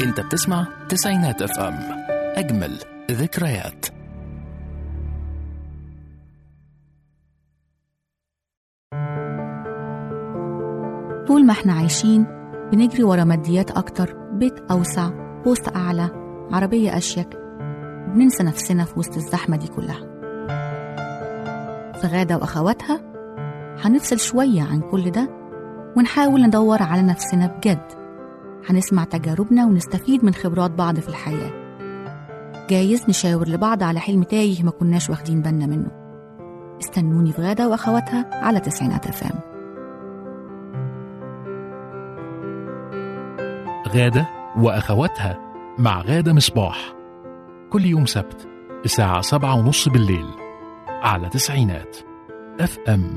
انت بتسمع تسعينات اف ام اجمل ذكريات طول ما احنا عايشين بنجري ورا ماديات أكتر بيت أوسع بوست أعلى عربية أشيك بننسى نفسنا في وسط الزحمة دي كلها في غادة وأخواتها هنفصل شوية عن كل ده ونحاول ندور على نفسنا بجد هنسمع تجاربنا ونستفيد من خبرات بعض في الحياة جايز نشاور لبعض على حلم تايه ما كناش واخدين بالنا منه استنوني في غادة وأخواتها على تسعينات أفام غادة وأخواتها مع غادة مصباح كل يوم سبت الساعة سبعة ونص بالليل على تسعينات اف ام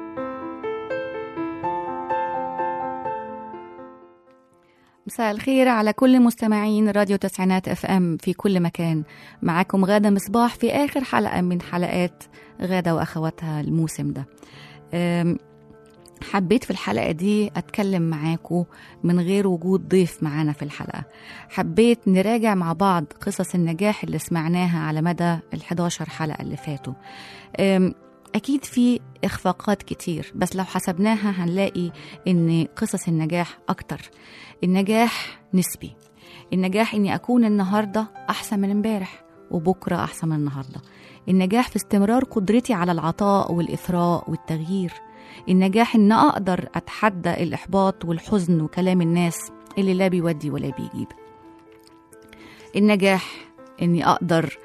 مساء الخير على كل مستمعين راديو تسعينات اف ام في كل مكان معاكم غادة مصباح في آخر حلقة من حلقات غادة وأخواتها الموسم ده أم، حبيت في الحلقة دي أتكلم معاكم من غير وجود ضيف معانا في الحلقة حبيت نراجع مع بعض قصص النجاح اللي سمعناها على مدى ال 11 حلقة اللي فاتوا أم، أكيد في إخفاقات كتير بس لو حسبناها هنلاقي إن قصص النجاح أكتر النجاح نسبي النجاح إني أكون النهاردة أحسن من امبارح وبكرة أحسن من النهاردة النجاح في استمرار قدرتي على العطاء والإثراء والتغيير النجاح إن أقدر أتحدى الإحباط والحزن وكلام الناس اللي لا بيودي ولا بيجيب النجاح إني أقدر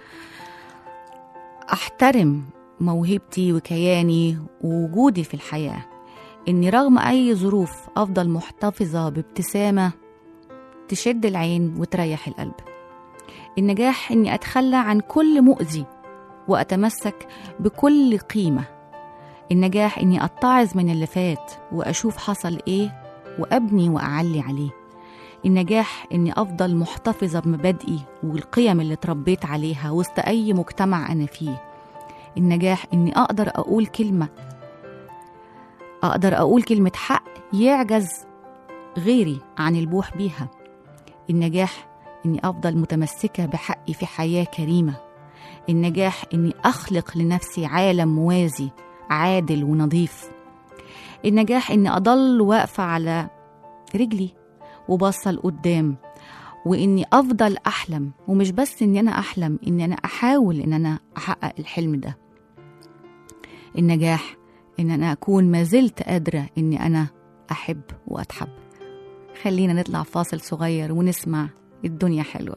أحترم موهبتي وكياني ووجودي في الحياة إني رغم أي ظروف أفضل محتفظة بابتسامة تشد العين وتريح القلب النجاح إني أتخلى عن كل مؤذي وأتمسك بكل قيمة النجاح إني أتعظ من اللي فات وأشوف حصل إيه وأبني وأعلي عليه النجاح إني أفضل محتفظة بمبادئي والقيم اللي اتربيت عليها وسط أي مجتمع أنا فيه النجاح إني أقدر أقول كلمة أقدر أقول كلمة حق يعجز غيري عن البوح بيها النجاح إني أفضل متمسكة بحقي في حياة كريمة النجاح إني أخلق لنفسي عالم موازي عادل ونظيف النجاح إني أضل واقفة على رجلي وبصة لقدام وإني أفضل أحلم ومش بس إني أنا أحلم إني أنا أحاول إن أنا أحقق الحلم ده النجاح إن أنا أكون ما زلت قادرة إني أنا أحب وأتحب خلينا نطلع فاصل صغير ونسمع الدنيا حلوة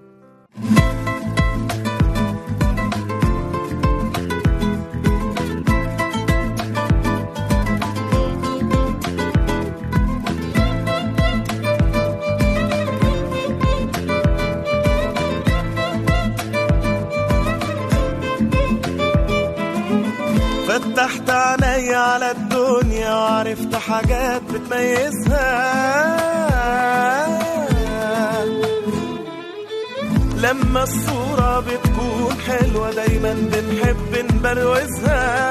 فتحت عيني على الدنيا وعرفت حاجات بتميزها لما الصورة بتكون حلوة دايما بنحب نبروزها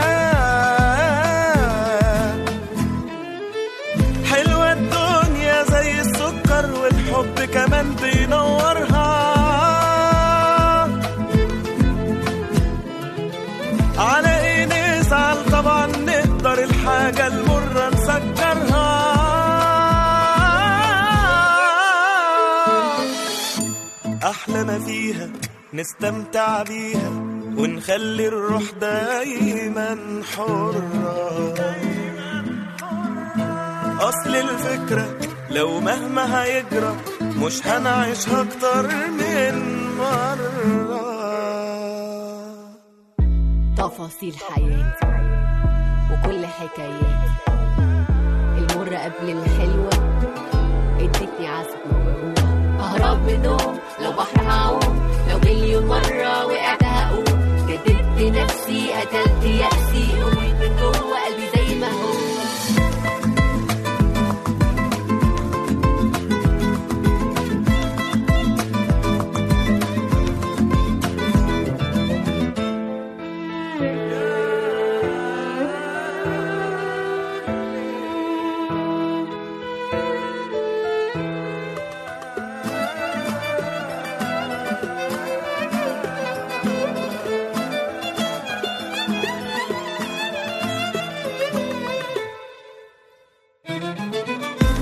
حلوة الدنيا زي السكر والحب كمان بينورها على ايه نزعل طبعا نقدر الحاجة المرة نسكرها أحلى ما فيها نستمتع بيها ونخلي الروح دايما حرة أصل الفكرة لو مهما هيجرى مش هنعيشها أكتر من مرة تفاصيل حياتي وكل حكاياتي المرة قبل الحلوة ادتني عزم وروح اهرب من النوم لو بحر هعوم لو مليون مرة وقعت هقوم جددت نفسي قتلت يأسي قويت من جوه قلبي زي ما هو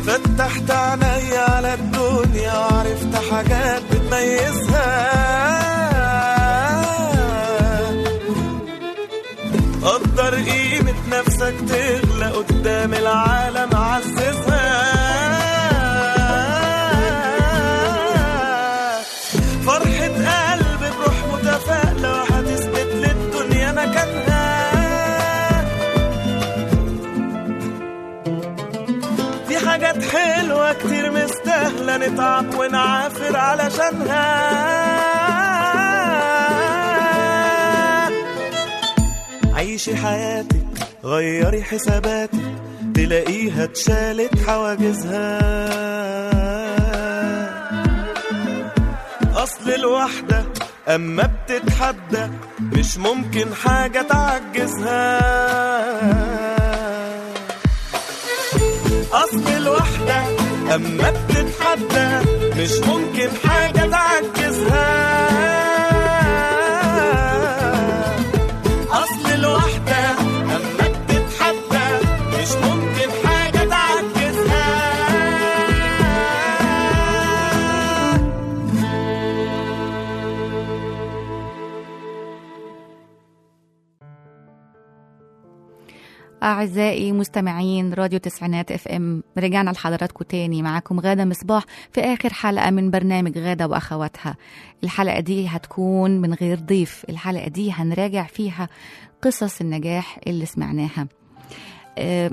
فتحت عيني على الدنيا وعرفت حاجات بتميزها قدر قيمة نفسك تغلى قدام العالم عززها فرحة قلب بروح متفائلة وهتثبت للدنيا مكانها في حاجات حلوة كتير مستاهلة نتعب ونعافر علشانها عيشي حياتك غيري حساباتك تلاقيها اتشالت حواجزها أصل الوحدة أما بتتحدى مش ممكن حاجة تعجزها أصل الوحدة أما بتتحدى مش ممكن حاجة تعجزها أصل الوحدة أما بتتحدى مش ممكن حاجة تعجزها أعزائي مستمعين راديو تسعينات اف ام رجعنا لحضراتكم تاني معاكم غادة مصباح في آخر حلقة من برنامج غادة وأخواتها الحلقة دي هتكون من غير ضيف الحلقة دي هنراجع فيها قصص النجاح اللي سمعناها أه،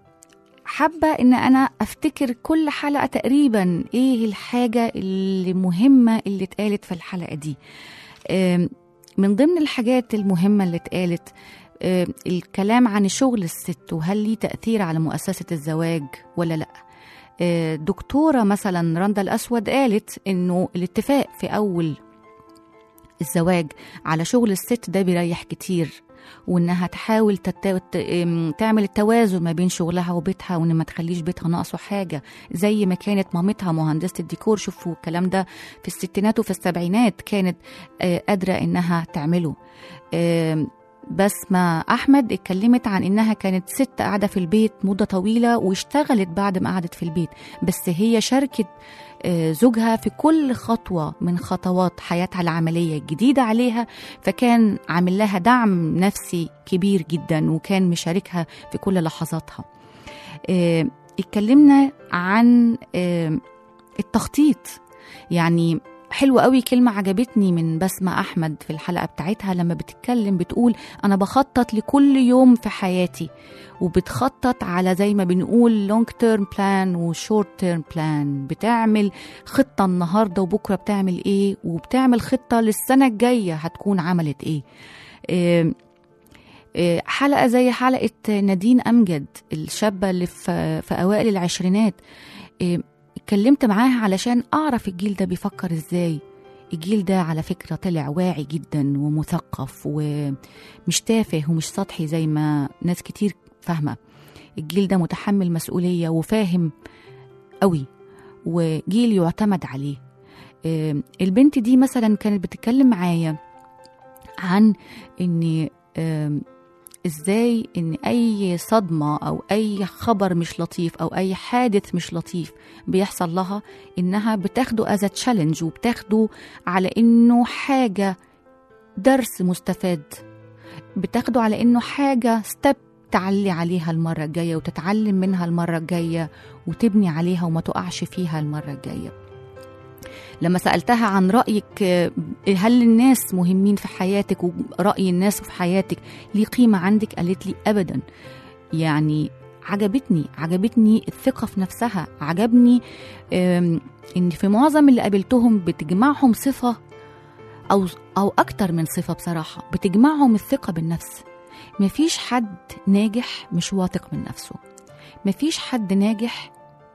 حابة إن أنا أفتكر كل حلقة تقريبا إيه الحاجة اللي مهمة اللي اتقالت في الحلقة دي أم، من ضمن الحاجات المهمة اللي اتقالت آه، الكلام عن شغل الست وهل ليه تأثير على مؤسسة الزواج ولا لأ آه، دكتورة مثلا رندا الأسود قالت إنه الاتفاق في أول الزواج على شغل الست ده بيريح كتير وإنها تحاول تت... ت- آم، تعمل التوازن ما بين شغلها وبيتها وإن ما تخليش بيتها ناقصه حاجة زي ما كانت مامتها مهندسة الديكور شوفوا الكلام ده في الستينات وفي السبعينات كانت آه، قادرة إنها تعمله آم، بسمة أحمد اتكلمت عن إنها كانت ست قاعدة في البيت مدة طويلة واشتغلت بعد ما قعدت في البيت بس هي شاركت آه، زوجها في كل خطوة من خطوات حياتها العملية الجديدة عليها فكان عامل لها دعم نفسي كبير جدا وكان مشاركها في كل لحظاتها آه، اتكلمنا عن آه، التخطيط يعني حلوة قوي كلمة عجبتني من بسمة أحمد في الحلقة بتاعتها لما بتتكلم بتقول أنا بخطط لكل يوم في حياتي وبتخطط على زي ما بنقول لونج تيرم بلان وشورت تيرم بلان بتعمل خطة النهاردة وبكرة بتعمل إيه وبتعمل خطة للسنة الجاية هتكون عملت إيه, إيه إيه، حلقة زي حلقة نادين أمجد الشابة اللي في, في أوائل العشرينات إيه، اتكلمت معاها علشان أعرف الجيل ده بيفكر إزاي الجيل ده على فكرة طلع واعي جدا ومثقف ومش تافه ومش سطحي زي ما ناس كتير فاهمة الجيل ده متحمل مسؤولية وفاهم قوي وجيل يعتمد عليه إيه، البنت دي مثلا كانت بتتكلم معايا عن ان آم، ازاي ان اي صدمه او اي خبر مش لطيف او اي حادث مش لطيف بيحصل لها انها بتاخده از تشالنج وبتاخده على انه حاجه درس مستفاد بتاخده على انه حاجه ستيب تعلي عليها المره الجايه وتتعلم منها المره الجايه وتبني عليها وما تقعش فيها المره الجايه لما سألتها عن رأيك آه، هل الناس مهمين في حياتك ورأي الناس في حياتك ليه قيمة عندك قالت لي أبدا يعني عجبتني عجبتني الثقة في نفسها عجبني آم، إن في معظم اللي قابلتهم بتجمعهم صفة أو أو أكتر من صفة بصراحة بتجمعهم الثقة بالنفس مفيش حد ناجح مش واثق من نفسه مفيش حد ناجح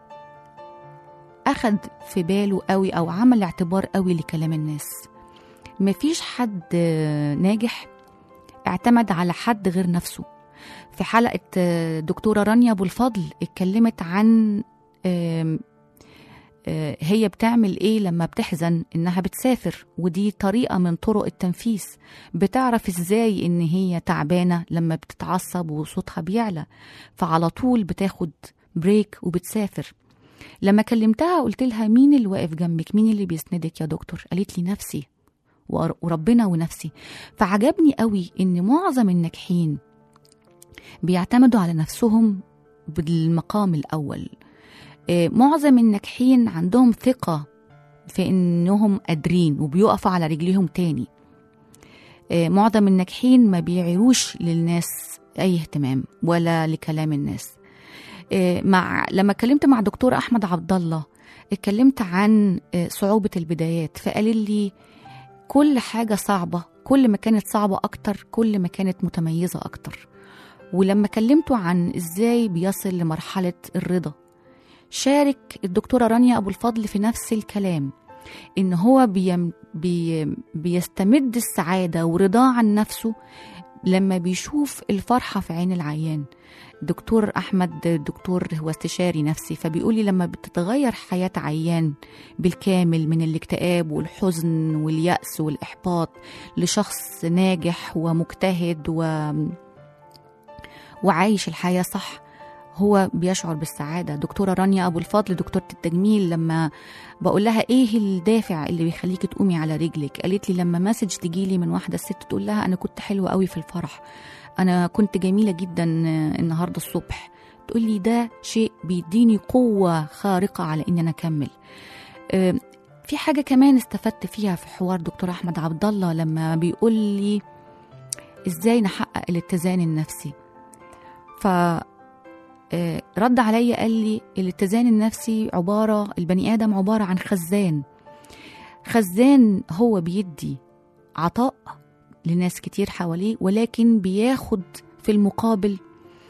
أخد في باله قوي أو عمل اعتبار قوي لكلام الناس مفيش حد آه، ناجح اعتمد على حد غير نفسه في حلقة آه، دكتورة رانيا أبو الفضل اتكلمت عن آم، آه، هي بتعمل ايه لما بتحزن انها بتسافر ودي طريقة من طرق التنفيس بتعرف ازاي ان هي تعبانة لما بتتعصب وصوتها بيعلى فعلى طول بتاخد بريك وبتسافر لما كلمتها قلت لها مين اللي واقف جنبك مين اللي بيسندك يا دكتور قالت لي نفسي وأر- وربنا ونفسي فعجبني قوي ان معظم الناجحين بيعتمدوا على نفسهم بالمقام الاول آه، معظم الناجحين عندهم ثقة في انهم قادرين وبيقفوا على رجليهم تاني آه، معظم الناجحين ما بيعيروش للناس اي اهتمام ولا لكلام الناس آه، مع لما اتكلمت مع دكتور احمد عبد الله اتكلمت عن آه، صعوبة البدايات فقال لي كل حاجة صعبة كل ما كانت صعبة أكتر كل ما كانت متميزة أكتر ولما كلمته عن إزاي بيصل لمرحلة الرضا شارك الدكتورة رانيا أبو الفضل في نفس الكلام إن هو بيم بي بيستمد السعادة ورضاه عن نفسه لما بيشوف الفرحة في عين العيان دكتور أحمد دكتور هو استشاري نفسي فبيقول لي لما بتتغير حياة عيان بالكامل من الاكتئاب والحزن واليأس والإحباط لشخص ناجح ومجتهد و... وعايش الحياة صح هو بيشعر بالسعادة دكتورة رانيا أبو الفضل دكتورة التجميل لما بقول لها إيه الدافع اللي بيخليكي تقومي على رجلك قالت لي لما مسج تجيلي من واحدة ست تقول لها أنا كنت حلوة قوي في الفرح أنا كنت جميلة جدا النهاردة الصبح تقول لي ده شيء بيديني قوة خارقة على إن أنا أكمل أه، في حاجة كمان استفدت فيها في حوار دكتور أحمد عبد الله لما بيقول لي إزاي نحقق الاتزان النفسي ف آه، رد عليا قال لي الاتزان النفسي عبارة البني آدم عبارة عن خزان خزان هو بيدي عطاء لناس كتير حواليه ولكن بياخد في المقابل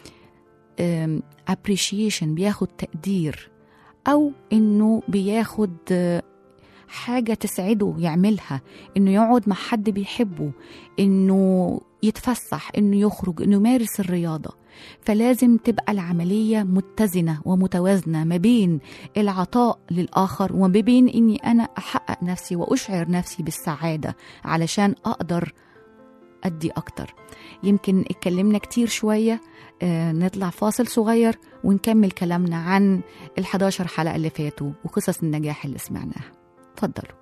آم، appreciation بياخد تقدير أو إنه بياخد آه، حاجة تسعده يعملها إنه يقعد مع حد بيحبه إنه يتفسح إنه يخرج إنه يمارس الرياضة فلازم تبقى العملية متزنة ومتوازنة ما بين العطاء للآخر وما بين إني أنا أحقق نفسي وأشعر نفسي بالسعادة علشان أقدر أدي أكتر يمكن اتكلمنا كتير شوية آه نطلع فاصل صغير ونكمل كلامنا عن ال11 حلقة اللي فاتوا وقصص النجاح اللي سمعناها اتفضلوا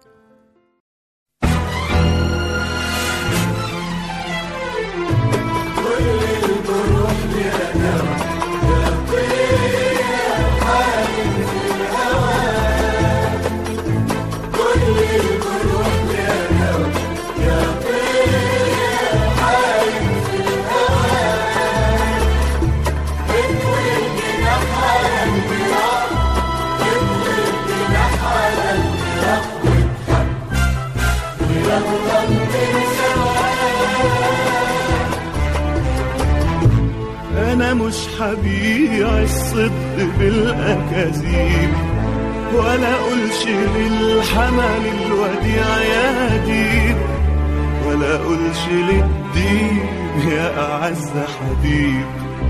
انا مش هبيع الصدق بالاكاذيب ولا اقولش للحمل الوديع يا ديب ولا اقولش للدين يا اعز حبيب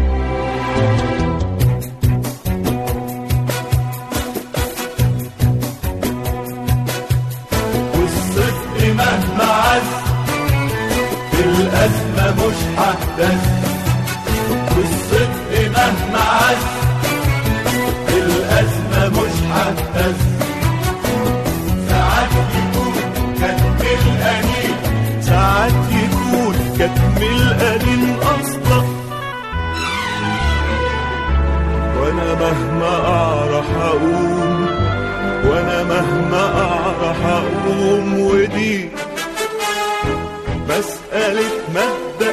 والصدق مهما عز في الازمه مش ههتز والصدق مهما عز الأزمة مش هتهز ساعات يكون كتم القليل ساعات يكون كتم القليل أصلا وأنا مهما أعرف أقوم وأنا مهما أعرف أقوم ودي مسألة مبدأ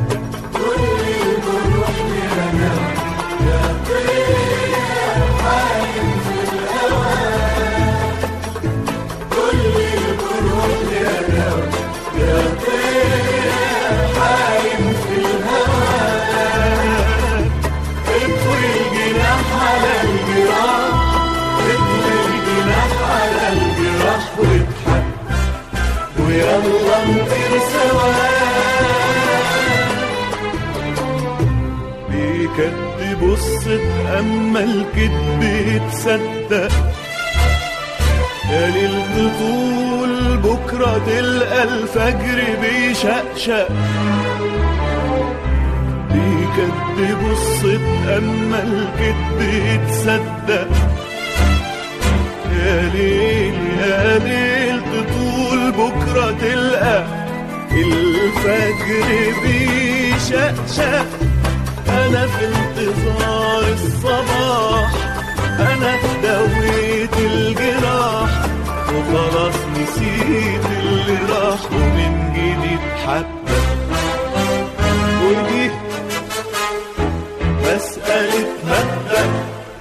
اطوي الجناح على الجراح اطوي الجناح على الجراح واضحك ويلا نطير سوا بيكدب الصدق اما الكذب يتصدق يا ليل طول بكرة تلقى الفجر بيشقشق بيكدبوا الصدق اما الكذب يتصدق يا ليل يا ليل تطول بكرة تلقى الفجر بيشقشق أنا في انتظار الصباح أنا دويت الجراح وخلاص نسيت اللي راح ومن جديد حبة ودي مسألة مبدأ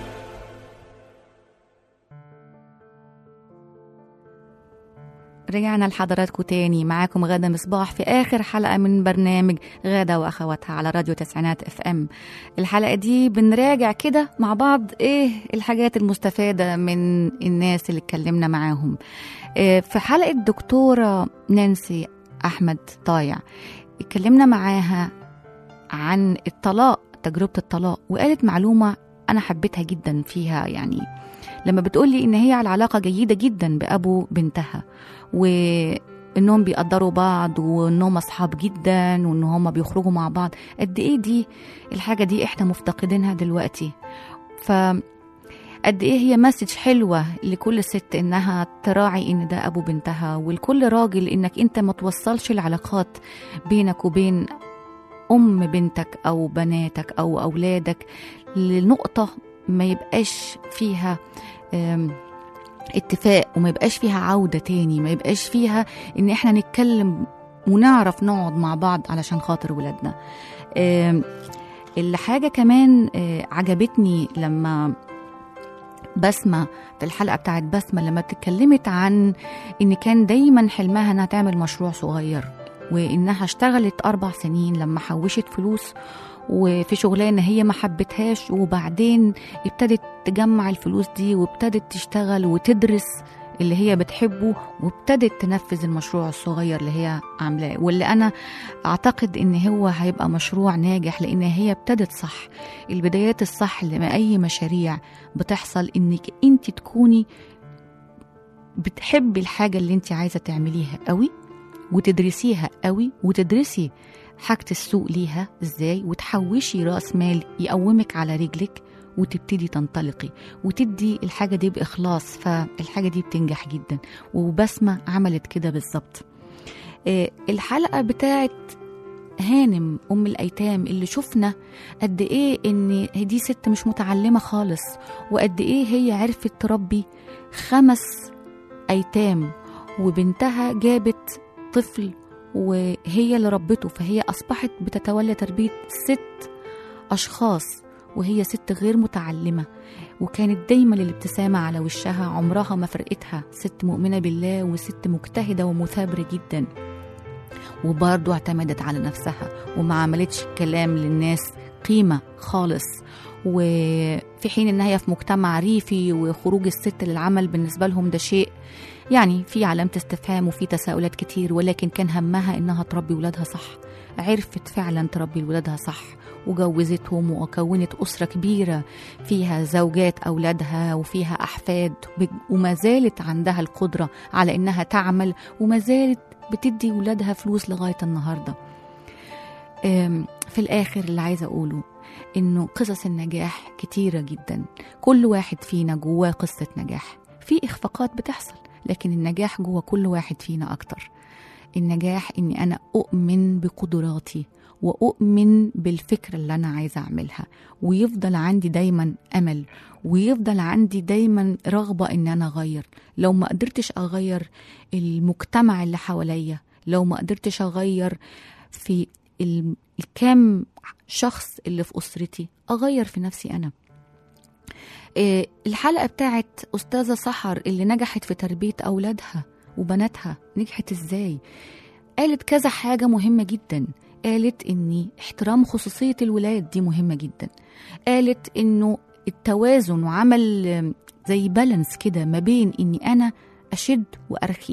رجعنا لحضراتكم تاني معاكم غادة مصباح في آخر حلقة من برنامج غادة وأخواتها على راديو تسعينات اف ام الحلقة دي بنراجع كده مع بعض ايه الحاجات المستفادة من الناس اللي اتكلمنا معاهم إيه في حلقة دكتورة نانسي أحمد طايع اتكلمنا معاها عن الطلاق تجربة الطلاق وقالت معلومة أنا حبيتها جدا فيها يعني لما بتقولي إن هي على علاقة جيدة جدا بأبو بنتها وإنهم بيقدروا بعض وإنهم أصحاب جدا وإن هم بيخرجوا مع بعض قد إيه دي الحاجة دي إحنا مفتقدينها دلوقتي ف قد ايه هي مسج حلوة لكل ست انها تراعي ان ده ابو بنتها ولكل راجل انك انت ما توصلش العلاقات بينك وبين ام بنتك او بناتك او اولادك لنقطة ما يبقاش فيها أم، اتفاق وما يبقاش فيها عودة تاني ما يبقاش فيها ان احنا نتكلم ونعرف نقعد مع بعض علشان خاطر ولادنا أم، الحاجة كمان آه، عجبتني لما بسمة في الحلقة بتاعت بسمة لما اتكلمت عن إن كان دايما حلمها إنها تعمل مشروع صغير وإنها اشتغلت أربع سنين لما حوشت فلوس وفي شغلانة هي ما حبتهاش وبعدين ابتدت تجمع الفلوس دي وابتدت تشتغل وتدرس اللي هي بتحبه وابتدت تنفذ المشروع الصغير اللي هي عاملاه واللي انا اعتقد ان هو هيبقى مشروع ناجح لان هي ابتدت صح البدايات الصح لاي مشاريع بتحصل انك انت تكوني بتحبي الحاجة اللي انت عايزة تعمليها قوي وتدرسيها قوي وتدرسي حاجة السوق ليها ازاي وتحوشي راس مال يقومك على رجلك وتبتدي تنطلقي وتدي الحاجة دي بإخلاص فالحاجة دي بتنجح جدا وبسمة عملت كده بالظبط آه، الحلقة بتاعت هانم أم الأيتام اللي شفنا قد إيه إن دي ست مش متعلمة خالص وقد إيه هي عرفت تربي خمس أيتام وبنتها جابت طفل وهي اللي ربته فهي أصبحت بتتولى تربية ست أشخاص وهي ست غير متعلمة وكانت دايما الابتسامة على وشها عمرها ما فرقتها ست مؤمنة بالله وست مجتهدة ومثابرة جدا وبرضه اعتمدت على نفسها وما عملتش كلام للناس قيمة خالص وفي حين ان هي في مجتمع ريفي وخروج الست للعمل بالنسبة لهم ده شيء يعني في علامة استفهام وفي تساؤلات كتير ولكن كان همها انها تربي ولادها صح عرفت فعلا تربي ولادها صح وجوزتهم وكونت أسرة كبيرة فيها زوجات أولادها وفيها أحفاد وما زالت عندها القدرة على إنها تعمل وما زالت بتدي ولادها فلوس لغاية النهاردة أم، في الآخر اللي عايزة أقوله إنه قصص النجاح كتيرة جدا كل واحد فينا جواه قصة نجاح في إخفاقات بتحصل لكن النجاح جوه كل واحد فينا أكتر النجاح إني أنا أؤمن بقدراتي وأؤمن بالفكرة اللي أنا عايزة أعملها ويفضل عندي دايما أمل ويفضل عندي دايما رغبة إن أنا أغير لو ما قدرتش أغير المجتمع اللي حواليا لو ما قدرتش أغير في ال- الكام شخص اللي في أسرتي أغير في نفسي أنا إيه، الحلقة بتاعت أستاذة سحر اللي نجحت في تربية أولادها وبناتها نجحت إزاي قالت كذا حاجة مهمة جدا قالت إني احترام خصوصية الولاد دي مهمة جدا قالت إنه التوازن وعمل آم، زي بالانس كده ما بين إني أنا أشد وأرخي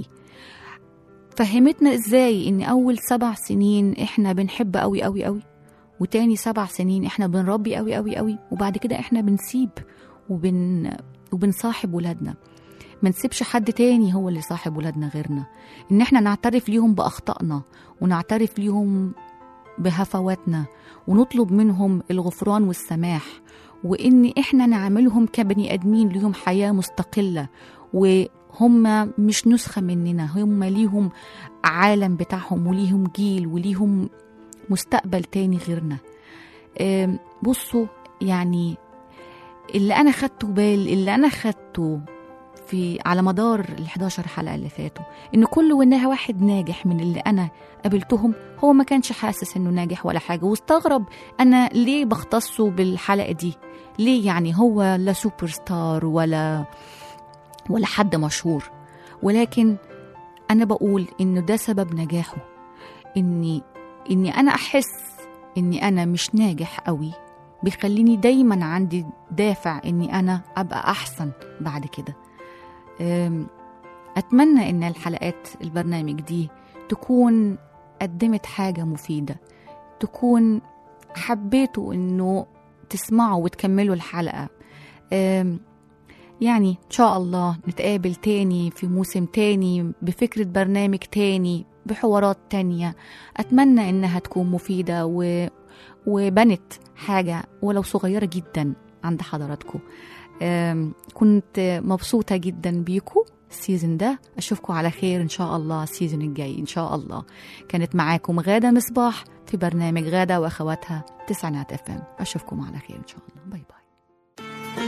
فهمتنا إزاي إن أول سبع سنين إحنا بنحب أوي أوي أوي وتاني سبع سنين إحنا بنربي أوي أوي أوي وبعد كده إحنا بنسيب وبن وبنصاحب ولادنا ما نسيبش حد تاني هو اللي صاحب ولادنا غيرنا ان احنا نعترف ليهم باخطائنا ونعترف ليهم بهفواتنا ونطلب منهم الغفران والسماح وان احنا نعاملهم كبني ادمين ليهم حياه مستقله وهم مش نسخة مننا هم ليهم عالم بتاعهم وليهم جيل وليهم مستقبل تاني غيرنا آم، بصوا يعني اللي انا خدته بال اللي انا خدته في على مدار ال 11 حلقه اللي فاتوا ان كل وانها واحد ناجح من اللي انا قابلتهم هو ما كانش حاسس انه ناجح ولا حاجه واستغرب انا ليه بختصه بالحلقه دي ليه يعني هو لا سوبر ستار ولا ولا حد مشهور ولكن انا بقول انه ده سبب نجاحه اني اني انا احس اني انا مش ناجح قوي بيخليني دايما عندي دافع اني انا ابقى احسن بعد كده أم، اتمنى ان الحلقات البرنامج دي تكون قدمت حاجه مفيده تكون حبيتوا انه تسمعوا وتكملوا الحلقه أم، يعني ان شاء الله نتقابل تاني في موسم تاني بفكره برنامج تاني بحوارات تانية اتمنى انها تكون مفيده و... وبنت حاجه ولو صغيره جدا عند حضراتكم أم، كنت مبسوطة جدا بيكم السيزون ده أشوفكم على خير إن شاء الله السيزون الجاي إن شاء الله كانت معاكم غادة مصباح في برنامج غادة وأخواتها تسعينات اف ام أشوفكم على خير إن شاء الله باي باي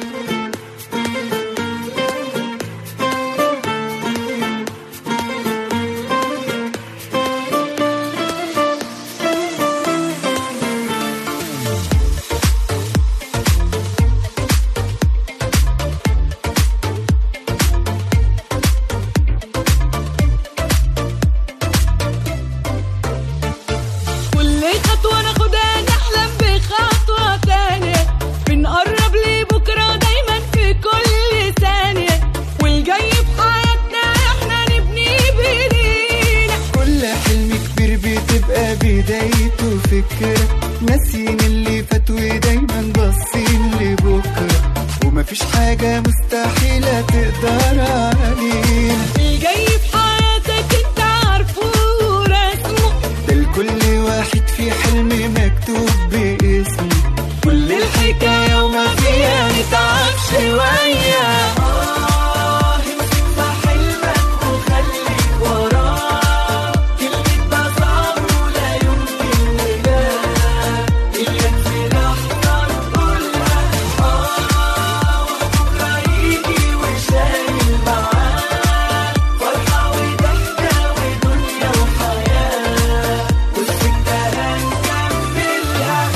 كل خطوة ناخدها نحلم بخطوة تانية بنقرب لبكرة دايما في كل ثانية والجاي في حياتنا احنا نبني بإيدينا كل حلم كبير بتبقى بدايته فكرة ناسيين اللي فات ودايما باصين لبكرة ومفيش حاجة مستحيلة تقدر علينا الجاي في حياتك انت عارفه ورسمه ده لكل واحد في حلم مكتوب باسمه كل الحكاية وما فيها نتعب شوية آه امسك في حلمك وخليك وراه كلمة تصعب ولا يمكن نجاح إياك في لحظة نقولها آه وبكرة يجي وشايل معاه فرحة وضحكة ودنيا وحياة والسكة هنكملها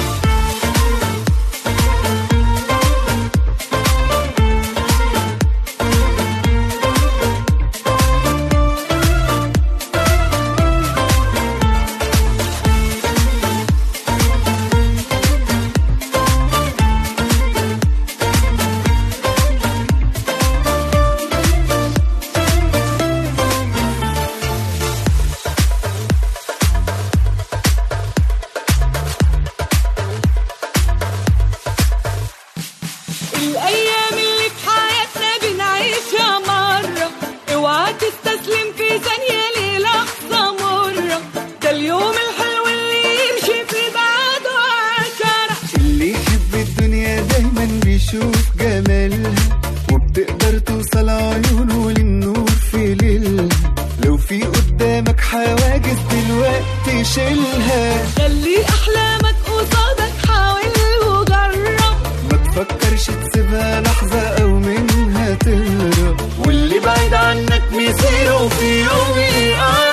الأيام اللي في حياتنا بنعيشها مرة اوعى تستسلم في ثانية للحظة مرة ده اليوم الحلو اللي يمشي في بعده عشرة اللي يحب الدنيا دايما بيشوف جمالها وبتقدر توصل عيونه للنور في ليلها لو في قدامك حواجز دلوقتي شيلها خلي أحلامك قصادك حاول وجرب ما تفكرش تسيبها لحظة أو منها تهرب واللي بعيد عنك مصيره في يوم يقرب